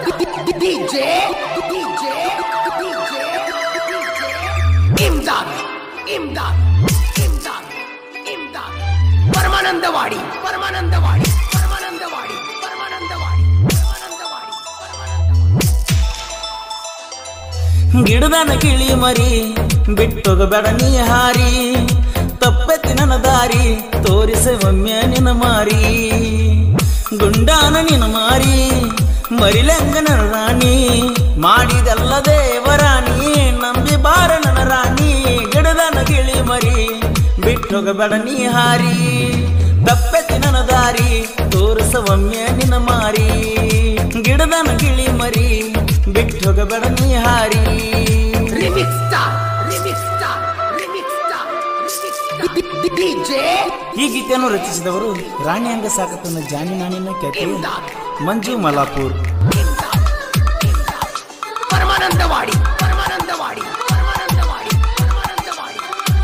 DJ, DJ, DJ, ಇಮ್ದಾದ್ ಇಮ್ದಾದ್ ಇಮ್ದಾದ್ ಇಮ್ದಾದ್ Paramanandawadi Paramanandawadi Paramanandawadi Paramanandawadi Paramanandawadi Paramanandawadi ಗಿಡದನ ಕಿಳಿ ಮರಿ ಬಿಟ್ಟೋಗಬೇಡ ನೀ ಹಾರಿ ತಪ್ಪೆತ್ತಿ ನನ್ನ ದಾರಿ ತೋರಿಸೆ ಒಮ್ಮೆ ನಿನ್ನ ಮಾರಿ ಗುಂಡಾನ ನಿನ್ನ ಮಾರಿ ಮರಿಲೆಂಗ ನನ್ನ ರಾಣಿ ಮಾಡಿದೆಲ್ಲ ದೇವರಾಣಿ ನಂಬಿ ಬಾರ ನನ್ನ ರಾಣಿ ಗಿಡದನ ಗಿಳಿ ಮರಿ ಬಿಟ್ಟೋಗಬೇಡ ನೀ ಹಾರಿ ತಪ್ಪೆತ್ತಿ ನನ್ನ ದಾರಿ ತೋರಿಸ ಒಮ್ಮೆ ನಿನ್ನ ಮಾರಿ ಗಿಡದನ ಗಿಳಿ ಮರಿ ಬಿಟ್ಟೋಗಬೇಡ ನೀ ಹಾರಿ Remix star, remix star, remix star, remix star. DJ, ಈ ಗೀತೆಯನ್ನು ರಚಿಸಿದವರು ರಾಣಿ ಅಂಗ ಸಾಕತನ ಜಾನಿ ನಾಣಿನ ಖ್ಯಾತಿ ಇಮ್ದಾದ್ ಮಂಜು ಮಲಾಪುರ್ ಇಮ್ದಾದ್ ಇಮ್ದಾದ್ ಪರಮಾನಂದವಾಡಿ ಪರಮಾನಂದವಾಡಿ ಪರಮಾನಂದವಾಡಿ ಪರಮಾನಂದವಾಡಿ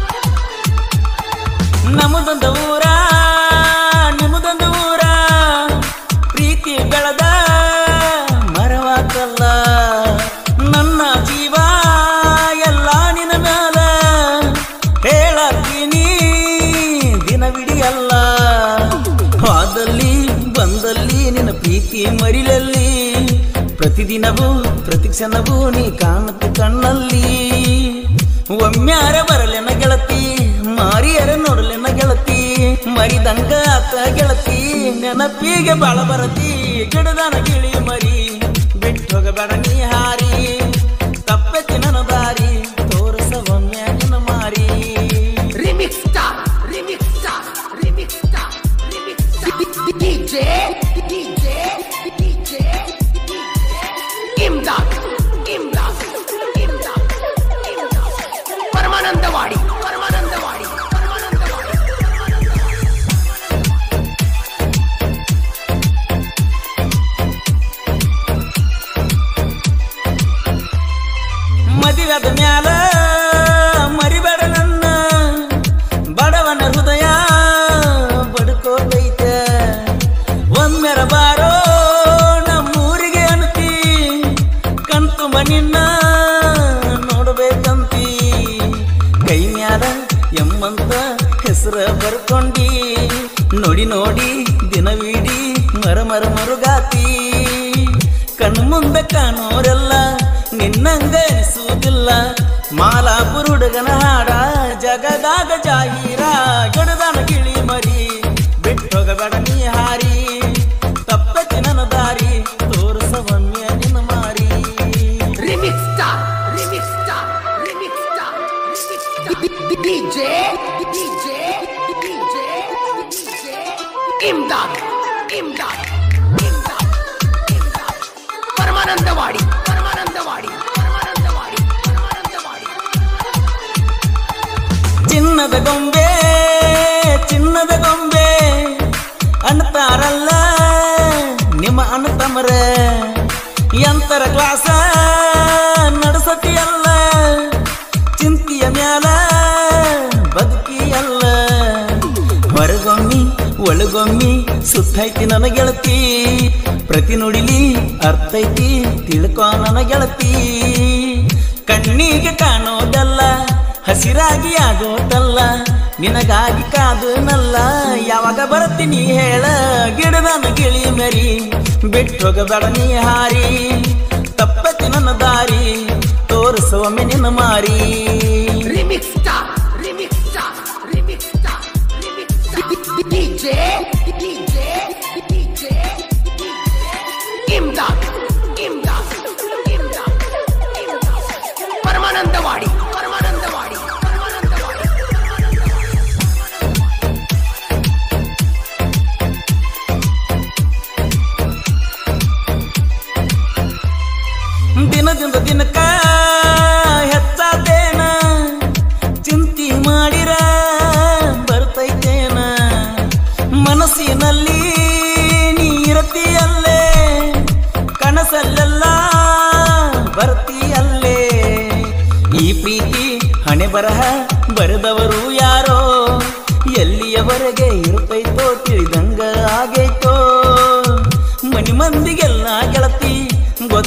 ನಮ್ಮದೊಂದು ಊರ ನಿಮ್ಮದೊಂದು ಊರ ಪ್ರೀತಿ ಬೆಳೆದ ಮರವಾಕಲ್ಲ ನನ್ನ ಜೀವ ಎಲ್ಲ ನಿನ್ನ ಮ್ಯಾಲ ಹೇಳತ್ತೀನಿ ದಿನವಿಡಿಯಲ್ಲ ಹೋದಲ್ಲಿ ಬಂದಲ್ಲಿ ನಿನ್ನ ಪ್ರೀತಿ ಮರಿಲಲ್ಲಿ ಪ್ರತಿದಿನವೂ ಪ್ರತಿ ಕ್ಷಣವೂ ನೀ ಕಾಣುತ್ತ ಕಣ್ಣಲ್ಲಿ ಒಮ್ಮ್ಯಾರ ಬರಲೆನ ಗೆಳತಿ ಮಾರಿಯರ ನೋಡಲೆನ ಗೆಳತಿ ಮರಿದಂಗ ಆತ ಗೆಳತಿ ನೆನಪಿಗೆ ಬಾಳ ಬರತಿ ಗಿಡದನ ಗಿಳಿ ಮರಿ ಬಿಟ್ಟೋಗಬೇಡ ನೀ ಹಾರಿ ತಪ್ಪೆತ್ತಿ ನನ್ನ ದಾರಿ ತೋರಿಸ ಒಮ್ಮೆ ನಿನ್ನ ಮಾರಿ Remix star, remix star, remix star, remix star. DJ, DJ, DJ, ಇಮ್ದಾದ್ ಇಮ್ದಾದ್ ಇಮ್ದಾದ್ ಇಮ್ದಾದ್ Paramanandawadi Paramanandawadi Paramanandawadi ಮದುವೆದ ಮ್ಯಾಲ ಮರಿಬೇಡ ನನ್ನ ಬಡವನ ಹೃದಯ ಬಡ್ಕೋತೈತೆ ಒಮ್ಮೆರ ಬಾರೋ ನಮ್ಮೂರಿಗೆ ಅನ್ತಿ ಕಣ್ತು ಮನಿನ್ನ ನೋಡ್ಬೇಕಂತಿ ಕೈ ಮ್ಯಾಲ ಎಮ್ಮಂತ ಹೆಸರ ಬರ್ಕೊಂಡಿ ನೋಡಿ ನೋಡಿ ದಿನವಿಡೀ ಮರ ಮರ ಮರುಗಾತಿ ಕಣ್ಣು ಮುಂದೆ ಕಾಣೋರೆಲ್ಲ ನಿನ್ನಂಗ ಎನಿಸುವುದಿಲ್ಲ ಮಾಲಾಪುರ ಹುಡುಗನ ಹಾಡ ಜಗದಾಗ ಜಾಹೀರ ಗಡದನ ಗಿಳಿ ಮರಿ ಬಿಟ್ಟೋಗಬೇಡ ನೀ ಹಾರಿ ತಪ್ಪತಿ ನನ್ನ ದಾರಿ ತೋರಿಸ ಒಮ್ಮೆ ನಿನ್ನ ಮಾರಿ Remix star, remix star, remix star, remix star. DJ, DJ, DJ, DJ. ಇಮ್ದಾದ್ ಇಮ್ದಾದ್ ಇಮ್ದಾದ್ ಇಮ್ದಾದ್ Paramanandawadi Paramanandawadi Paramanandawadi Paramanandawadi ಚಿನ್ನದ ಗೊಂಬೆ ಚಿನ್ನದ ಗೊಂಬೆ ಅನ್ನತಾರಲ್ಲ ನಿಮ್ಮ ಅಣ್ಣತಮ್ಮರ ಎಂತರ ಕ್ಲಾಸ ನಡೆಸತಿಯಲ್ಲ ಚಿಂತಿಯ ಮ್ಯಾಲ ಬದುಕಿಯಲ್ಲ ಹೊರಗೊಮ್ಮಿ ಒಳಗೊಮ್ಮಿ ಸುತ್ತೈತಿ ನನ್ನ ಗೆಳತಿ ಪ್ರತಿ ನುಡಿಲಿ ಅರ್ಥ ಐತಿ ತಿಳ್ಕೊ ನನ್ನ ಗೆಳತಿ ಕಣ್ಣಿಗೆ ಕಾಣೋದಲ್ಲ ಹಸಿರಾಗಿ ಆಗೋದಲ್ಲ ನಿನಗಾಗಿ ಕಾದನಲ್ಲ ಯಾವಾಗ ಬರ್ತೀನಿ ಹೇಳ ಗಿಡದನ ಗಿಳಿ ಮರಿ ಬಿಟ್ಟೋಗಬೇಡ ನೀ ಹಾರಿ ತಪ್ಪತಿ ನನ್ನ ದಾರಿ ತೋರಿಸುವೊಮ್ಮೆ ನಿನ್ನ ಮಾರಿ Remix star, remix star, remix star, remix star. DJ, DJ, DJ, ಇಮ್ದಾದ್ ಇಮ್ದಾದ್ ಇಮ್ದಾದ್ ಇಮ್ದಾದ್ Paramanandawadi Paramanandawadi Paramanandawadi ದಿನದಿಂದ ದಿನಕ್ಕ ಹೆಚ್ಚಾದೇನ ಚಿಂತಿ ಮಾಡಿರ ಬರ್ತೈತೇನ ಮನಸ್ಸಿನಲ್ಲಿ ನೀರತಿಯಲ್ಲೇ ಕನಸಲ್ಲೆಲ್ಲ ಬರ್ತೀಯಲ್ಲೇ ಈ ಪ್ರೀತಿ ಹಣೆ ಬರಹ ಬರೆದವರು ಯಾರೋ ಎಲ್ಲಿಯವರೆಗೆ ಇರುತ್ತೈತೋ ತಿಳಿದಂಗ ಆಗೈತೋ ಮನಿ ಮಂದಿಗೆಲ್ಲ ಗೆಳತಿ ಗೊತ್ತ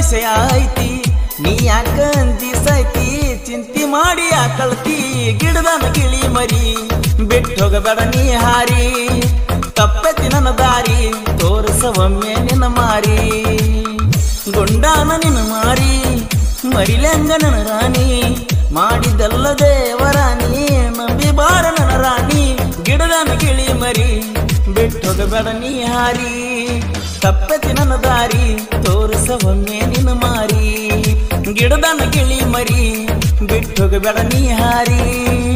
ವಿಷಯ ಐತಿ ನೀ ಯಾಕ ಅಂಜಿಸೈತಿ ಚಿಂತಿ ಮಾಡಿ ಆಕಳ್ತಿ ಗಿಡದನ ಗಿಳಿ ಮರಿ ಬಿಟ್ಟು ಹೋಗಬೇಡ ನೀ ಹಾರಿ ತಪ್ಪತಿ ನನ್ನ ದಾರಿ ತೋರಿಸ ಒಮ್ಮೆ ನಿನ್ನ ಮಾರಿ ಗುಂಡಾನ ನಿನ್ನ ಮಾರಿ ಮರಿಲೆಂಗ ನನ್ನ ರಾಣಿ ಮಾಡಿದಲ್ಲ ದೇವರಾಣಿ ನಂಬಿ ಬಾರ ನನ್ನ ರಾಣಿ ಗಿಡದನ ಗಿಳಿ ಮರಿ ಬಿಟ್ಟು ಹೋಗಬೇಡ ನೀ ಹಾರಿ ತಪ್ಪತಿ ನನ್ನ ದಾರಿ ತೋರಿಸ ಒಮ್ಮೆ ನಿನ್ನ ಮಾರಿ ಗಿಡದನ ಗಿಳಿ ಮರಿ ಬಿಟ್ಟು ಹೋಗಬೇಡ ನೀ ಹಾರಿ